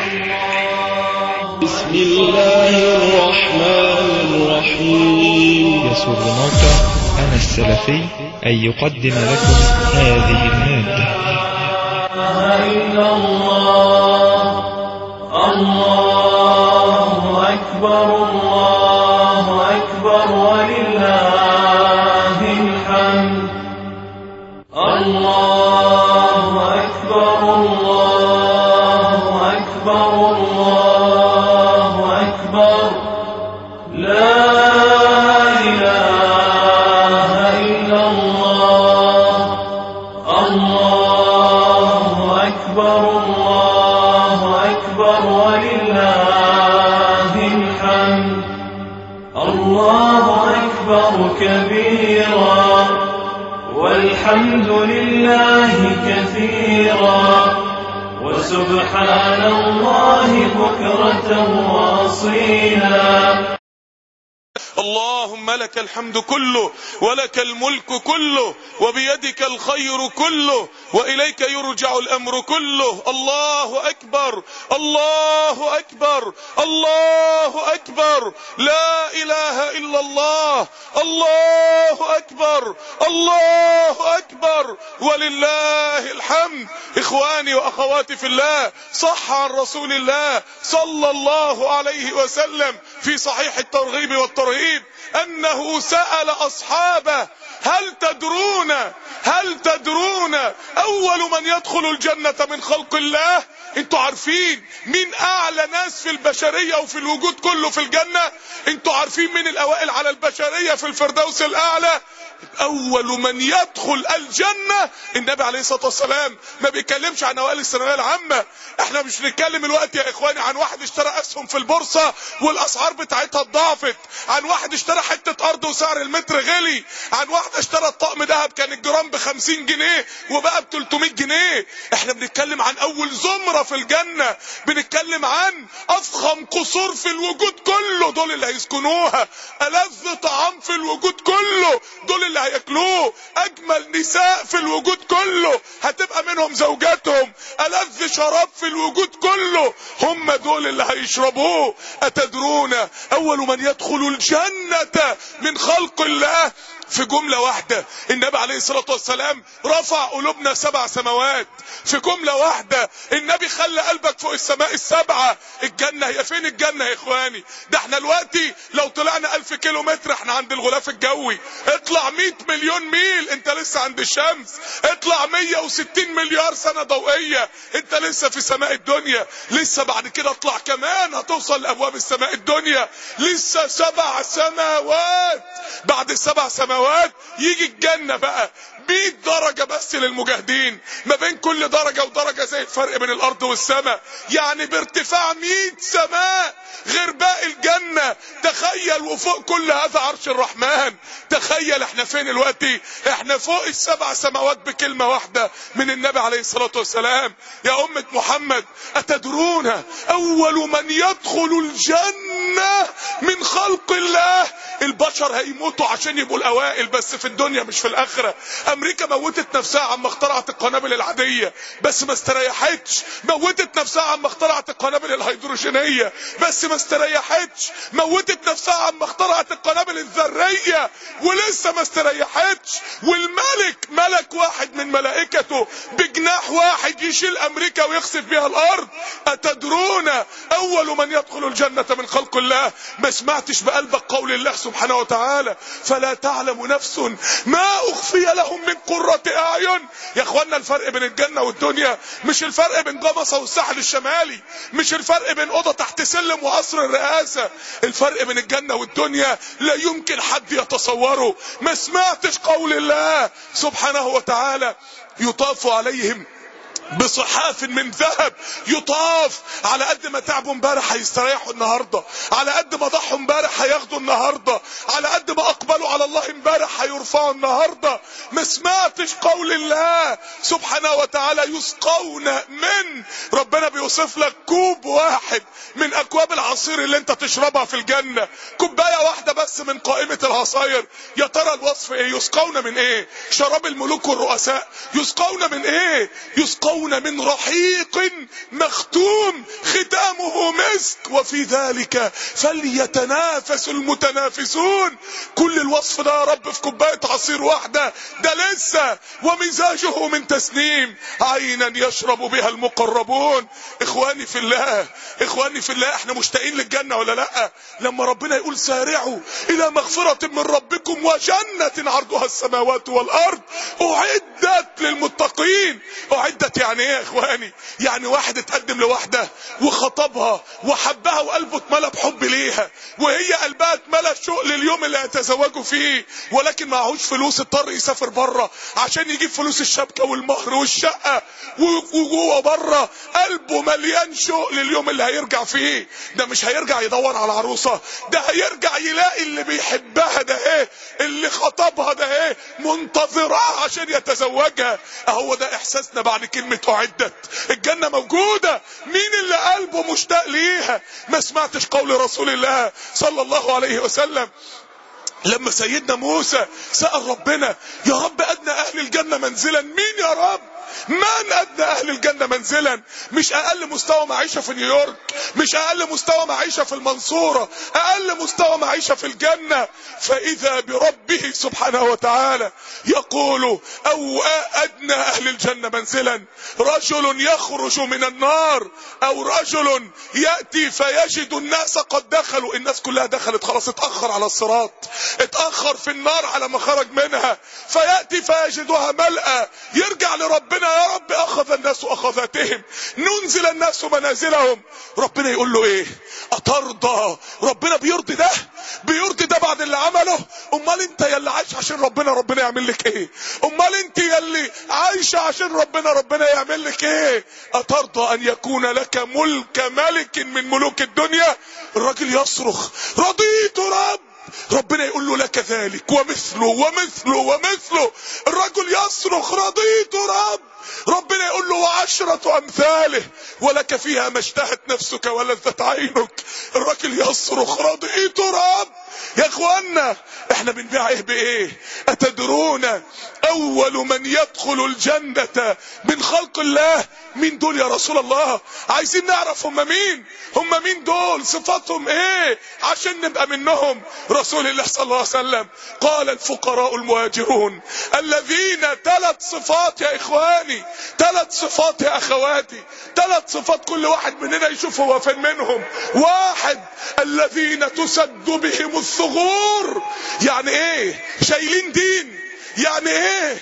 بسم الله الرحمن الرحيم يسر موقع أنا السلفي أن يقدم لكم هذه المادة إلا الله الله أكبر الله أكبر ولله الحمد الله أكبر الله أكبر الله أكبر لا إله إلا الله الله أكبر الله أكبر ولله الحمد الله أكبر كبيرا والحمد لله كثيرا وسبحان الله بكرة وأصيلا اللهم لك الحمد كله ولك الملك كله وبيدك الخير كله وإليك يرجع الأمر كله الله أكبر الله أكبر الله أكبر لا إله إلا الله الله أكبر الله أكبر ولله الحمد إخواني وأخواتي في الله صح عن رسول الله صلى الله عليه وسلم في صحيح الترغيب والترهيب أنه سأل أصحابه هل تدرون هل تدرون أول من يدخل الجنة من خلق الله انتوا عارفين مين اعلى ناس في البشرية وفي الوجود كله في الجنة انتوا عارفين مين الاوائل على البشرية في الفردوس الاعلى اول من يدخل الجنة النبي عليه الصلاة والسلام ما بيتكلمش عن اوائل الثانوية العامة احنا مش بنتكلم الوقت يا اخواني عن واحد اشترى اسهم في البورصة والاسعار بتاعتها اتضاعفت عن واحد اشترى حتة ارض وسعر المتر غلي عن واحد اشترى الطقم دهب كان الجرام ب 50 جنيه وبقى ب 300 جنيه احنا بنتكلم عن اول زمرة في الجنة بنتكلم عن افخم قصور في الوجود كله دول اللي هيسكنوها ألذ طعام في الوجود كله دول اللي هياكلوه اجمل نساء في الوجود كله هتبقى منهم زوجاتهم ألذ شراب في الوجود كله هم دول اللي هيشربوه أتدرون أول من يدخل الجنة من خلق الله في جملة واحدة النبي عليه الصلاة والسلام رفع قلوبنا سبع سماوات في جملة واحدة النبي خلى قلبك فوق السماء السبعة الجنة هي فين الجنة يا اخواني ده احنا دلوقتي لو طلعنا الف كيلو متر احنا عند الغلاف الجوي اطلع 100 مليون ميل انت لسه عند الشمس اطلع 160 مليار سنة ضوئية انت لسه في سماء الدنيا لسه بعد كده اطلع كمان هتوصل لابواب السماء الدنيا لسه سبع سماوات بعد السبع سماوات يجي الجنة بقى 100 درجة بس للمجاهدين ما بين كل درجة ودرجة زي الفرق بين الارض والسماء يعني بارتفاع 100 سماء غير باقي الجنة تخيل وفوق كل هذا عرش الرحمن تخيل احنا فين دلوقتي احنا فوق السبع سماوات بكلمة واحدة من النبي عليه الصلاة والسلام يا أمة محمد أتدرون أول من يدخل الجنة من خلق الله البشر هيموتوا عشان يبقوا الأوائل بس في الدنيا مش في الآخرة أمريكا موتت نفسها عما اخترعت القنابل العادية بس ما استريحتش موتت نفسها عما اخترعت القنابل الهيدروجينية بس ما استريحتش موتت نفسها عما اخترعت القنابل الذرية ولسه ما استريحتش والملك ملك واحد من ملائكته بجناح واحد يشيل امريكا ويخسف بها الارض اتدرون اول من يدخل الجنة من خلق الله ما سمعتش بقلبك قول الله سبحانه وتعالى فلا تعلم نفس ما اخفي لهم من قرة اعين يا اخوانا الفرق بين الجنة والدنيا مش الفرق بين جمصة والساحل الشمالي مش الفرق بين اوضة تحت سلم وقصر الرئاسة الفرق بين الجنة والدنيا لا يمكن حد يتصوره ما سمعتش قول الله سبحانه وتعالى يطاف عليهم بصحاف من ذهب يطاف على قد ما تعبوا امبارح هيستريحوا النهارده على قد ما ضحوا امبارح هياخدوا النهارده على قد ما اقبلوا على الله امبارح هيرفعوا النهارده ما سمعتش قول الله سبحانه وتعالى يسقون من ربنا بيوصف لك كوب واحد من اكواب العصير اللي انت تشربها في الجنه كوبايه واحده بس من قائمه العصاير يا ترى الوصف ايه يسقون من ايه شراب الملوك والرؤساء يسقون من ايه يسقون من رحيق مختوم ختامه مسك وفي ذلك فليتنافس المتنافسون كل الوصف ده يا رب في كوبايه عصير واحده ده لسه ومزاجه من تسنيم عينا يشرب بها المقربون اخواني في الله اخواني في الله احنا مشتاقين للجنه ولا لا لما ربنا يقول سارعوا الى مغفره من ربكم وجنه عرضها السماوات والارض اعدت للمتقين اعدت يعني ايه يا اخواني يعني واحد اتقدم لواحده وخطبها وحبها وقلبه اتملى بحب ليها وهي قلبها اتملى شوق لليوم اللي هيتزوجوا فيه ولكن معهوش فلوس اضطر يسافر بره عشان يجيب فلوس الشبكه والمهر والشقه وجوه بره قلبه مليان شوق لليوم اللي هيرجع فيه ده مش هيرجع يدور على عروسه ده هيرجع يلاقي اللي بيحبها ده ايه اللي خطبها ده ايه منتظراه عشان يتزوجها اهو ده احساسنا بعد كلمه اعدت الجنه موجوده مين اللي قلبه مشتاق ليها ما سمعتش قول رسول الله صلى الله عليه وسلم لما سيدنا موسى سأل ربنا يا رب أدنى أهل الجنة منزلا مين يا رب من أدنى أهل الجنة منزلا مش أقل مستوى معيشة في نيويورك مش أقل مستوى معيشة في المنصورة أقل مستوى معيشة في الجنة فإذا بربه سبحانه وتعالى يقول أو أدنى أهل الجنة منزلا رجل يخرج من النار أو رجل يأتي فيجد الناس قد دخلوا الناس كلها دخلت خلاص اتأخر على الصراط اتأخر في النار على ما خرج منها فيأتي فيجدها ملأى يرجع لربنا يا رب أخذ الناس أخذتهم ننزل الناس منازلهم ربنا يقول له ايه أترضى ربنا بيرضي ده بيرضي ده بعد اللي عمله امال انت يلي عايش عشان ربنا ربنا يعمل لك ايه امال انت يلي عايشه عشان ربنا ربنا يعمل لك ايه اترضى ان يكون لك ملك ملك من ملوك الدنيا الراجل يصرخ رضيت رب ربنا يقول له لك ذلك ومثله ومثله ومثله الرجل يصرخ رضيت رب ربنا يقول له وعشرة أمثاله ولك فيها ما اشتهت نفسك ولذت عينك الراجل يصرخ رضيت رب يا اخوانا احنا بنبيع ايه بايه اتدرون اول من يدخل الجنة من خلق الله مين دول يا رسول الله عايزين نعرف هم مين هم مين دول صفاتهم ايه عشان نبقى منهم رسول الله صلى الله عليه وسلم قال الفقراء المهاجرون الذين ثلاث صفات يا اخواني ثلاث صفات يا اخواتي ثلاث صفات كل واحد مننا يشوف هو فين منهم واحد الذين تسد بهم الثغور يعني ايه شايلين دين يعني ايه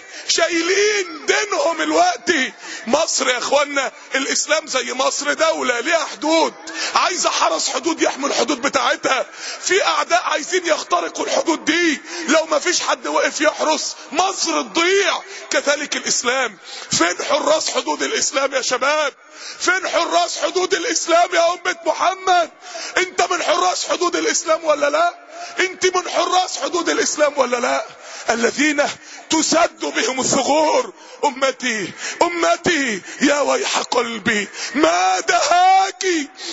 شايلين دينهم الوقت مصر يا اخوانا الاسلام زي مصر دولة ليها حدود عايزة حرس حدود يحمي الحدود بتاعتها في اعداء عايزين يخترقوا الحدود دي لو ما فيش حد وقف يحرس مصر تضيع كذلك الاسلام فين حراس حدود الاسلام يا شباب فين حراس حدود الاسلام يا امة محمد انت من حراس حدود الاسلام ولا لا انت من حراس حدود الاسلام ولا لا الذين تسد بهم الثغور امتي امتي يا ويح قلبي ما دهاك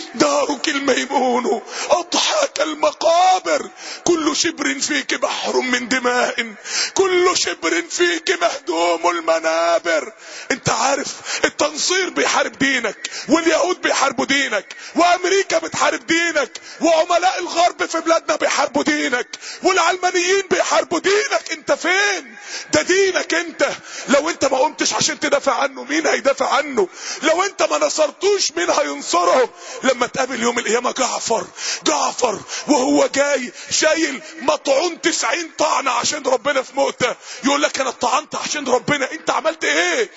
دارك الميمون اضحاك المقابر كل شبر فيك بحر من دماء كل شبر فيك مهدوم المنابر انت عارف التنصير بيحارب دينك واليهود بيحاربوا دينك وامريكا بتحارب دينك وعملاء الغرب في بلادنا بيحاربوا دينك والعلمانيين بيحاربوا دينك انت فين ده دينك انت لو انت ما قمتش عشان تدافع عنه مين هيدافع عنه لو انت ما نصرتوش مين هينصره لما تقابل يوم القيامة جعفر جعفر وهو جاي شايل مطعون تسعين طعنة عشان ربنا في موته يقول لك انا اتطعنت عشان ربنا انت عملت ايه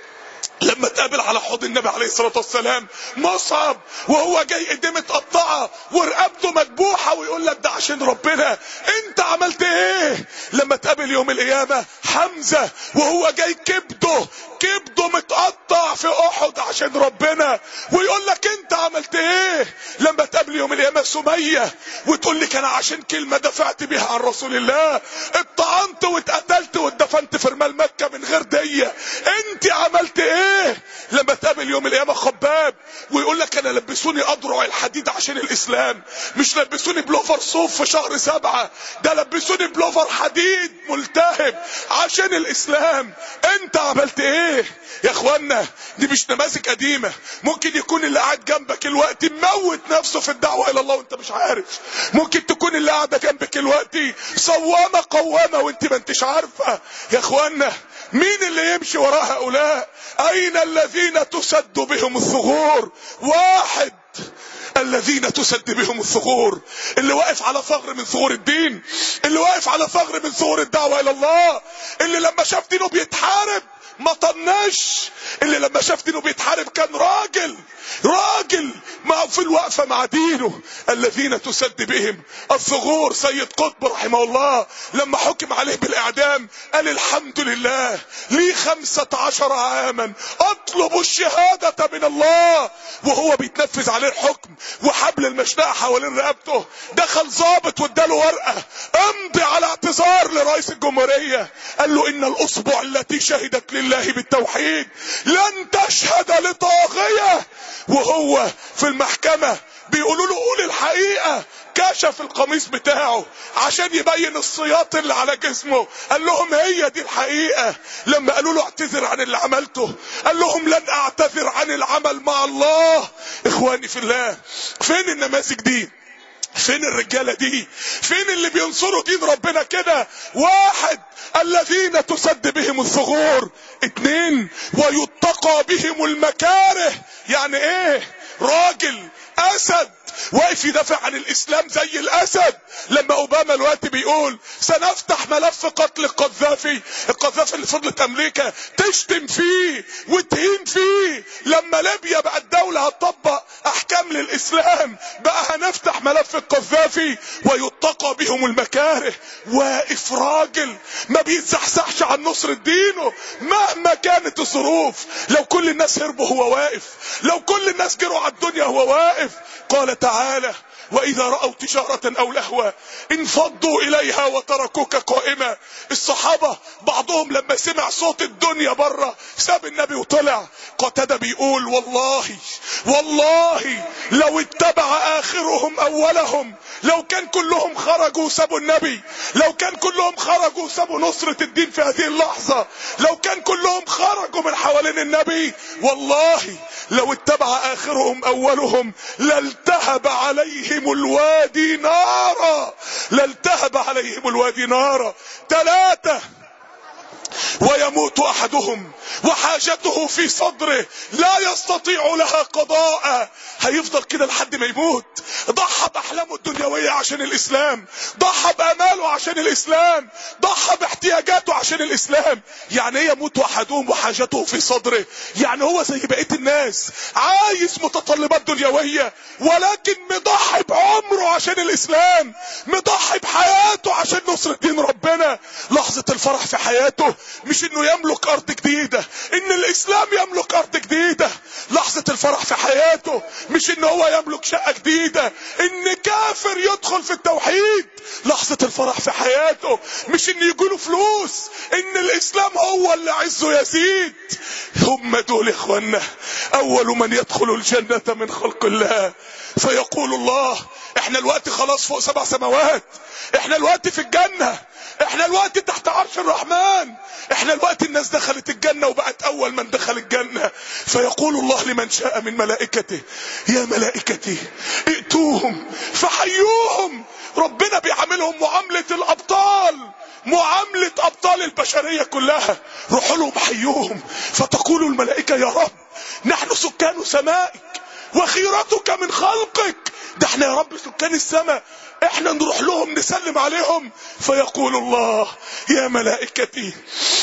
لما تقابل على حوض النبي عليه الصلاة والسلام مصعب وهو جاي ايديه متقطعة ورقبته مذبوحة ويقول لك ده عشان ربنا انت عملت ايه لما تقابل يوم القيامة حمزة وهو جاي كبده كبده متقطع في احد عشان ربنا ويقول لك انت عملت ايه لما تقابل يوم القيامة سمية وتقول لك انا عشان كلمة دفعت بيها عن رسول الله اتطعنت واتقتلت واتدفنت في رمال مكة من غير دية انت عملت ايه ايه لما تقابل يوم القيامه خباب ويقول لك انا لبسوني اضرع الحديد عشان الاسلام مش لبسوني بلوفر صوف في شهر سبعة ده لبسوني بلوفر حديد ملتهب عشان الاسلام انت عملت ايه يا اخوانا دي مش نماذج قديمة ممكن يكون اللي قاعد جنبك الوقت موت نفسه في الدعوة الى الله وانت مش عارف ممكن تكون اللي قاعدة جنبك الوقت صوامة قوامة وانت ما انتش عارفة يا اخوانا مين اللي يمشي وراء هؤلاء اين الذين تسد بهم الثغور واحد الذين تسد بهم الثغور اللي واقف على ثغر من ثغور الدين اللي واقف على ثغر من ثغور الدعوة الى الله اللي لما شاف دينه بيتحارب ما طنش اللي لما شاف دينه بيتحارب كان راجل راجل ما في الوقفة مع دينه الذين تسد بهم الثغور سيد قطب رحمه الله لما حكم عليه بالإعدام قال الحمد لله لي خمسة عشر عاما أطلب الشهادة من الله وهو بيتنفذ عليه الحكم وحبل المشنقة حوالين رقبته دخل ضابط واداله ورقة امضي على اعتذار لرئيس الجمهورية قال له إن الأصبع التي شهدت لله بالتوحيد لن تشهد لطاغية وهو في المحكمة بيقولوا له قول الحقيقة كشف القميص بتاعه عشان يبين السياط اللي على جسمه قال لهم هي دي الحقيقة لما قالوا له اعتذر عن اللي عملته قال لهم لن اعتذر عن العمل مع الله اخواني في الله فين النماذج دي فين الرجالة دي فين اللي بينصروا دين ربنا كده واحد الذين تسد بهم الثغور اتنين ويتقى بهم المكاره يعني ايه راجل اسد واقف يدافع عن الاسلام زي الاسد لما اوباما الوقت بيقول سنفتح ملف قتل القذافي القذافي اللي فضلت امريكا تشتم فيه وتهين فيه لما ليبيا بقت دولة هتطبق احكام للاسلام بقى هنفتح ملف القذافي ويتقى بهم المكاره واقف راجل ما بيتزحزحش عن نصر دينه مهما كانت الظروف لو كل الناس هربوا هو واقف لو كل الناس جروا على الدنيا هو واقف قال تعالى واذا رأوا تجارة او لهوا انفضوا اليها وتركوك قائمة الصحابة بعضهم لما سمع صوت الدنيا بره ساب النبي وطلع قتادة بيقول والله والله لو اتبع اخرهم اولهم لو كان كلهم خرجوا وسابوا النبي لو كان كلهم خرجوا وسابوا نصرة الدين في هذه اللحظة لو كان كلهم خرجوا من حوالين النبي والله لو اتبع اخرهم اولهم لالتهب عليهم الوادي نارا لالتهب عليهم الوادي نارا ثلاثة ويموت احدهم وحاجته في صدره لا يستطيع لها قضاء هيفضل كده لحد ما يموت ضحى باحلامه الدنيويه عشان الاسلام ضحى باماله عشان الاسلام ضحى باحتياجاته عشان الاسلام يعني ايه يموت احدهم وحاجته في صدره يعني هو زي بقيه الناس عايز متطلبات دنيويه ولكن مضحي بعمره عشان الاسلام مضحي بحياته عشان نصرة دين ربنا لحظة الفرح في حياته مش انه يملك ارض جديدة ان الاسلام يملك ارض جديدة لحظة الفرح في حياته مش ان هو يملك شقة جديدة ان كافر يدخل في التوحيد لحظة الفرح في حياته مش ان يجيله فلوس ان الاسلام هو اللي عزه يزيد هم دول يا اخوانا اول من يدخل الجنة من خلق الله فيقول الله احنا الوقت خلاص فوق سبع سماوات احنا الوقت في الجنة احنا الوقت تحت عرش الرحمن احنا الوقت الناس دخلت الجنة وبقت اول من دخل الجنة فيقول الله لمن شاء من ملائكته يا ملائكتي ائتوهم فحيوهم ربنا بيعاملهم معاملة الابطال معاملة ابطال البشرية كلها روحوا لهم حيوهم فتقول الملائكة يا رب نحن سكان سمائك وخيرتك من خلقك ده احنا يا رب سكان السماء احنا نروح لهم نسلم عليهم فيقول الله يا ملائكتي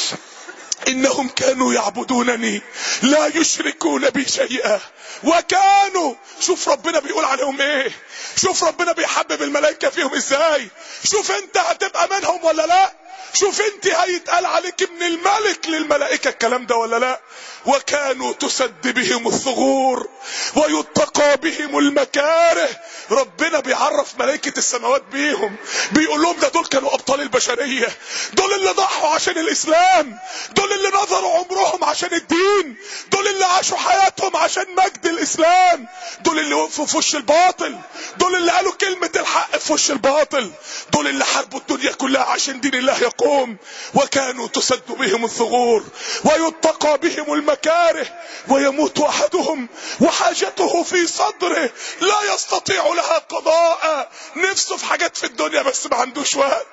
انهم كانوا يعبدونني لا يشركون بي شيئا وكانوا شوف ربنا بيقول عليهم ايه شوف ربنا بيحبب الملائكة فيهم ازاي شوف انت هتبقى منهم ولا لا شوف انت هيتقال عليك من الملك للملائكة الكلام ده ولا لا وكانوا تسد بهم الثغور ويتقى بهم المكاره ربنا بيعرف ملائكة السماوات بيهم بيقول لهم ده دول كانوا ابطال البشرية دول اللي ضحوا عشان الاسلام دول اللي نظروا عمرهم عشان الدين دول اللي عاشوا حياتهم عشان مجد الاسلام دول اللي وقفوا في وش الباطل دول اللي قالوا كلمة الحق في وش الباطل دول اللي حاربوا الدنيا كلها عشان دين الله يقوم وكانوا تسد بهم الثغور ويتقى بهم المكاره ويموت احدهم وحاجته في صدره لا يستطيع لها قضاء نفسه في حاجات في الدنيا بس ما عندوش وقت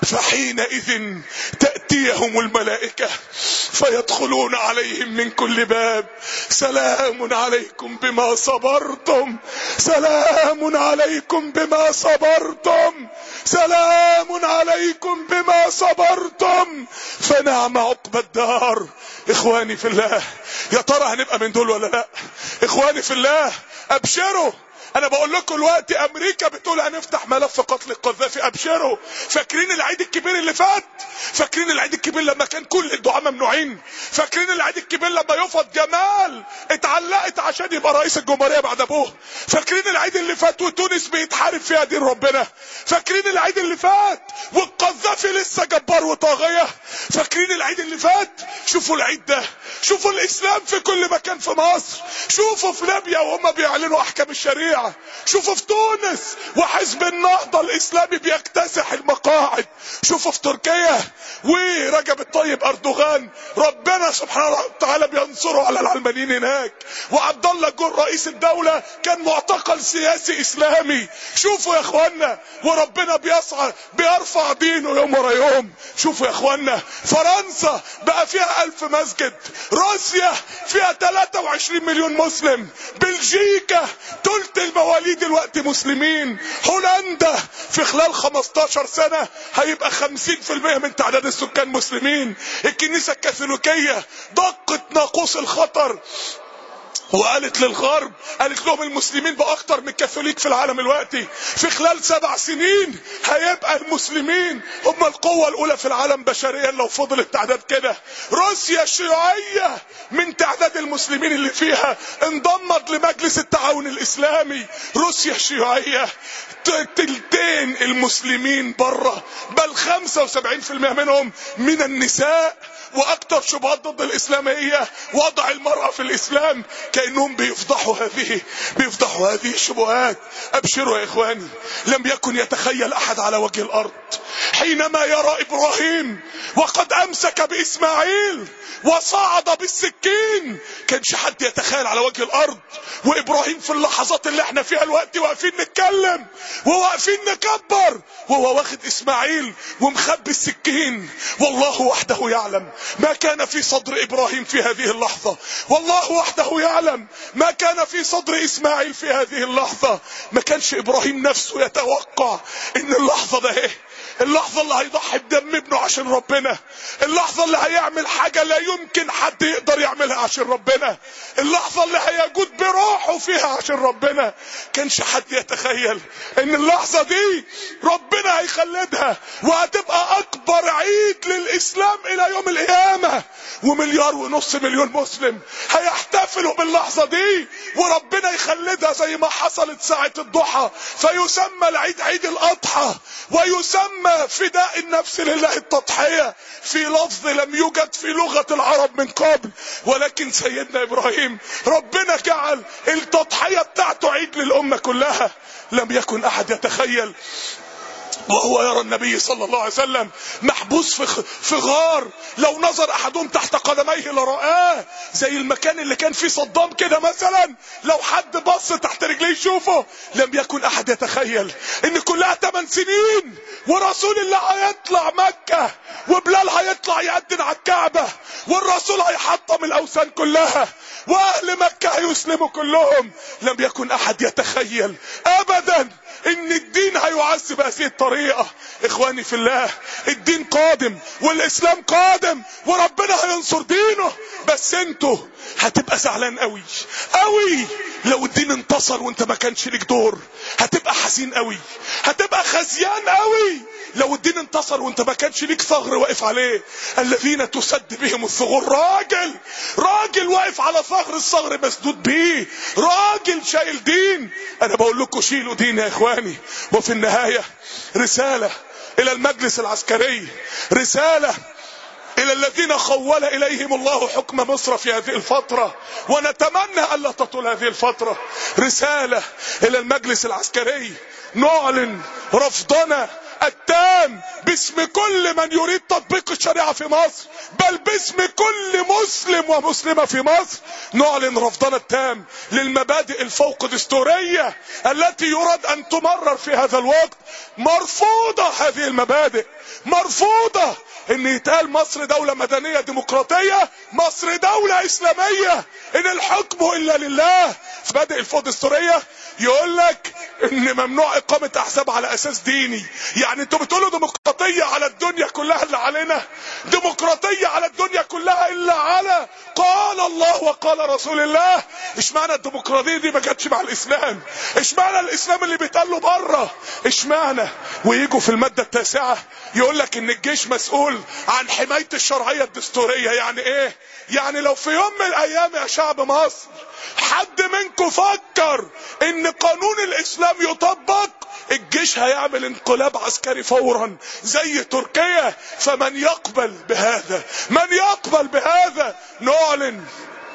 فحينئذ تأتيهم الملائكة فيدخلون عليهم من كل باب سلام عليكم بما صبرتم سلام عليكم بما صبرتم سلام عليكم بما صبرتم فنعم عقب الدار اخواني في الله يا ترى هنبقى من دول ولا لا اخواني في الله ابشروا انا بقول لكم دلوقتي امريكا بتقول هنفتح ملف قتل القذافي ابشروا فاكرين العيد الكبير اللي فات فاكرين العيد الكبير لما كان كل الدعاء ممنوعين فاكرين العيد الكبير لما يفض جمال اتعلقت عشان يبقى رئيس الجمهوريه بعد ابوه فاكرين العيد اللي فات وتونس بيتحارب فيها دين ربنا فاكرين العيد اللي فات والقذافي لسه جبار وطاغيه فاكرين العيد اللي فات شوفوا العيد ده شوفوا الاسلام في كل مكان في مصر شوفوا في ليبيا وهم بيعلنوا احكام الشريعه شوفوا في تونس وحزب النهضه الاسلامي بيكتسح المقاعد شوفوا في تركيا ورجب الطيب اردوغان ربنا سبحانه وتعالى بينصره على العلمانيين هناك وعبد الله جول رئيس الدوله كان معتقل سياسي اسلامي شوفوا يا اخوانا وربنا بيسعى بيرفع دينه يوم ورا يوم شوفوا يا اخوانا فرنسا بقى فيها ألف مسجد روسيا فيها 23 مليون مسلم بلجيكا تلت المواليد دلوقتي مسلمين هولندا في خلال 15 سنة هيبقى 50% من تعداد السكان مسلمين الكنيسة الكاثوليكية دقت ناقوس الخطر وقالت للغرب قالت لهم المسلمين باكتر من الكاثوليك في العالم دلوقتي في خلال سبع سنين هيبقى المسلمين هم القوة الاولى في العالم بشريا لو فضل التعداد كده روسيا الشيوعية من تعداد المسلمين اللي فيها انضمت لمجلس التعاون الاسلامي روسيا الشيوعية تلتين المسلمين بره بل 75% منهم من النساء واكتر شبهات ضد الاسلام هي وضع المرأة في الاسلام كأنهم بيفضحوا هذه بيفضحوا هذه الشبهات ابشروا يا اخواني لم يكن يتخيل احد على وجه الارض حينما يرى ابراهيم وقد امسك باسماعيل وصعد بالسكين كانش حد يتخيل على وجه الارض وابراهيم في اللحظات اللي احنا فيها الوقت واقفين نتكلم وواقفين نكبر وهو واخد اسماعيل ومخبي السكين والله وحده يعلم ما كان في صدر ابراهيم في هذه اللحظة والله وحده يعلم ما كان في صدر اسماعيل في هذه اللحظة ما كانش ابراهيم نفسه يتوقع ان اللحظة ده ايه اللحظة اللي هيضحي بدم ابنه عشان ربنا اللحظة اللي هيعمل حاجة لا يمكن حد يقدر يعملها عشان ربنا اللحظة اللي هيجود بروحه فيها عشان ربنا كانش حد يتخيل ان اللحظة دي ربنا هيخلدها وهتبقى اكبر عيد للاسلام الى يوم القيامة ومليار ونص مليون مسلم هيحتفلوا باللحظة دي وربنا يخلدها زي ما حصلت ساعة الضحى فيسمى العيد عيد الاضحى ويسمى فداء النفس لله التضحية في لفظ لم يوجد في لغة العرب من قبل ولكن سيدنا ابراهيم ربنا جعل التضحية بتاعته عيد للامة كلها لم يكن احد يتخيل وهو يرى النبي صلى الله عليه وسلم محبوس في في غار لو نظر احدهم تحت قدميه لرآه زي المكان اللي كان فيه صدام كده مثلا لو حد بص تحت رجليه يشوفه لم يكن احد يتخيل ان كلها 8 سنين ورسول الله هيطلع مكة وبلال هيطلع يأذن على الكعبة والرسول هيحطم الاوثان كلها واهل مكة هيسلموا كلهم لم يكن احد يتخيل ابدا ان الدين هيعز بهذه الطريقة اخواني في الله الدين قادم والاسلام قادم وربنا هينصر دينه بس انتوا هتبقى زعلان قوي قوي لو الدين انتصر وانت ما كانش ليك دور هتبقى حزين قوي هتبقى خزيان قوي لو الدين انتصر وانت ما كانش ليك ثغر واقف عليه الذين تسد بهم الثغور راجل راجل واقف على ثغر الثغر مسدود بيه راجل شايل دين انا بقول لكم شيلوا دين يا اخواني وفي النهايه رساله الى المجلس العسكري رساله الى الذين خول اليهم الله حكم مصر في هذه الفترة ونتمنى الا تطول هذه الفترة رسالة الى المجلس العسكري نعلن رفضنا التام باسم كل من يريد تطبيق الشريعة في مصر بل باسم كل مسلم ومسلمة في مصر نعلن رفضنا التام للمبادئ الفوق دستورية التي يراد ان تمرر في هذا الوقت مرفوضة هذه المبادئ مرفوضة ان يتقال مصر دولة مدنية ديمقراطية مصر دولة اسلامية ان الحكم الا لله في مبادئ الفوق دستورية يقول لك ان ممنوع اقامة احزاب على اساس ديني يعني انتوا بتقولوا ديمقراطية على الدنيا كلها اللي علينا ديمقراطية على الدنيا كلها الا على قال الله وقال رسول الله اشمعنى الديمقراطية دي ما جاتش مع الاسلام اشمعنى الاسلام اللي بيتقال له بره اشمعنى ويجوا في المادة التاسعة يقول لك ان الجيش مسؤول عن حماية الشرعية الدستورية يعني ايه يعني لو في يوم من الايام يا شعب مصر حد منكم فكر ان قانون الاسلام يطبق الجيش هيعمل انقلاب عسكري فورا زي تركيا فمن يقبل بهذا من يقبل بهذا نعلن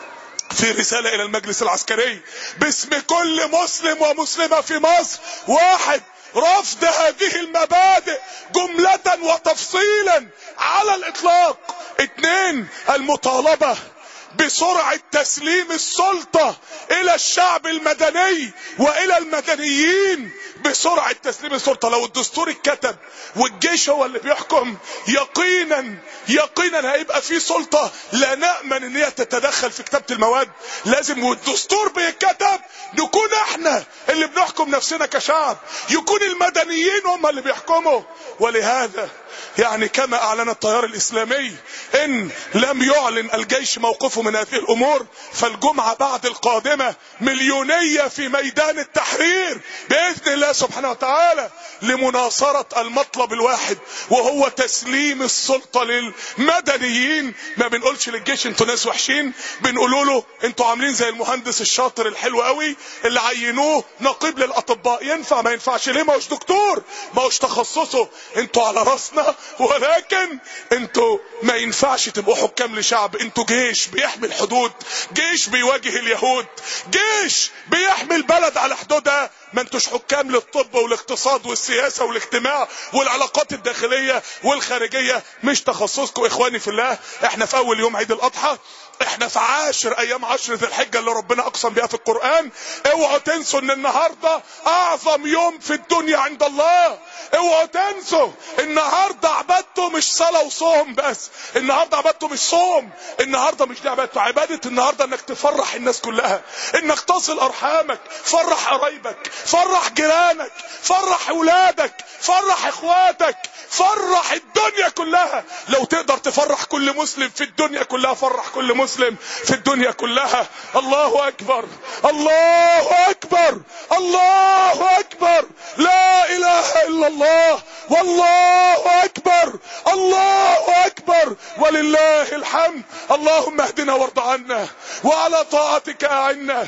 في رسالة الى المجلس العسكري باسم كل مسلم ومسلمة في مصر واحد رفض هذه المبادئ جملة وتفصيلا على الاطلاق اثنين المطالبة بسرعة تسليم السلطة الى الشعب المدني والى المدنيين بسرعة تسليم السلطة لو الدستور اتكتب والجيش هو اللي بيحكم يقينا يقينا هيبقى في سلطة لا نأمن ان هي تتدخل في كتابة المواد لازم والدستور بيتكتب نكون احنا اللي بنحكم نفسنا كشعب يكون المدنيين هم اللي بيحكموا ولهذا يعني كما اعلن التيار الاسلامي ان لم يعلن الجيش موقفه من هذه الامور فالجمعة بعد القادمة مليونية في ميدان التحرير باذن الله سبحانه وتعالى لمناصرة المطلب الواحد وهو تسليم السلطة للمدنيين ما بنقولش للجيش انتوا ناس وحشين بنقولوا له انتوا عاملين زي المهندس الشاطر الحلو قوي اللي عينوه نقيب للاطباء ينفع ما ينفعش ليه ما هوش دكتور ما هوش تخصصه انتوا على راسنا ولكن انتوا ما ينفعش تبقوا حكام لشعب انتوا جيش بيحمي الحدود جيش بيواجه اليهود جيش بيحمي البلد على حدودها ما انتوش حكام للطب والاقتصاد والسياسة والاجتماع والعلاقات الداخلية والخارجية مش تخصصكم اخواني في الله احنا في اول يوم عيد الاضحى احنا في عاشر ايام عشر ذي الحجة اللي ربنا اقسم بها في القرآن اوعوا تنسوا ان النهاردة اعظم يوم في الدنيا عند الله اوعوا تنسوا النهاردة عبادته مش صلاة وصوم بس النهاردة عبادته مش صوم النهاردة مش دي عبادته عبادة النهاردة انك تفرح الناس كلها انك تصل ارحامك فرح قرايبك فرح جيرانك فرح اولادك فرح اخواتك فرح الدنيا كلها لو تقدر تفرح كل مسلم في الدنيا كلها فرح كل مسلم في الدنيا كلها الله اكبر الله اكبر الله اكبر لا اله الا الله والله اكبر الله اكبر ولله الحمد اللهم اهدنا وارض عنا وعلى طاعتك اعنا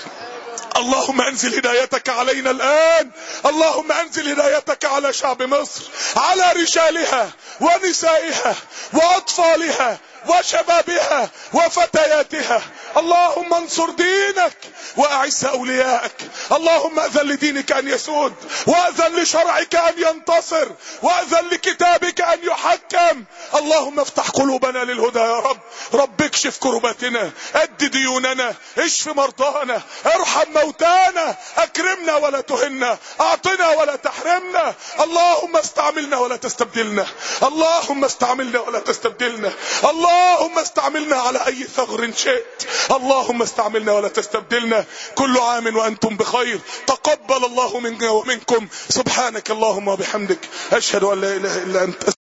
اللهم انزل هدايتك علينا الان اللهم انزل هدايتك على شعب مصر على رجالها ونسائها واطفالها وشبابها وفتياتها اللهم انصر دينك واعز اولياءك اللهم اذن لدينك ان يسود واذن لشرعك ان ينتصر واذن لكتابك ان يحكم اللهم افتح قلوبنا للهدى يا رب رب اكشف كرباتنا اد ديوننا اشف مرضانا ارحم موتانا اكرمنا ولا تهنا اعطنا ولا تحرمنا اللهم استعملنا ولا تستبدلنا اللهم استعملنا ولا تستبدلنا اللهم استعملنا على اي ثغر شئت اللهم استعملنا ولا تستبدلنا كل عام وأنتم بخير تقبل الله منا ومنكم سبحانك اللهم وبحمدك أشهد أن لا إله إلا أنت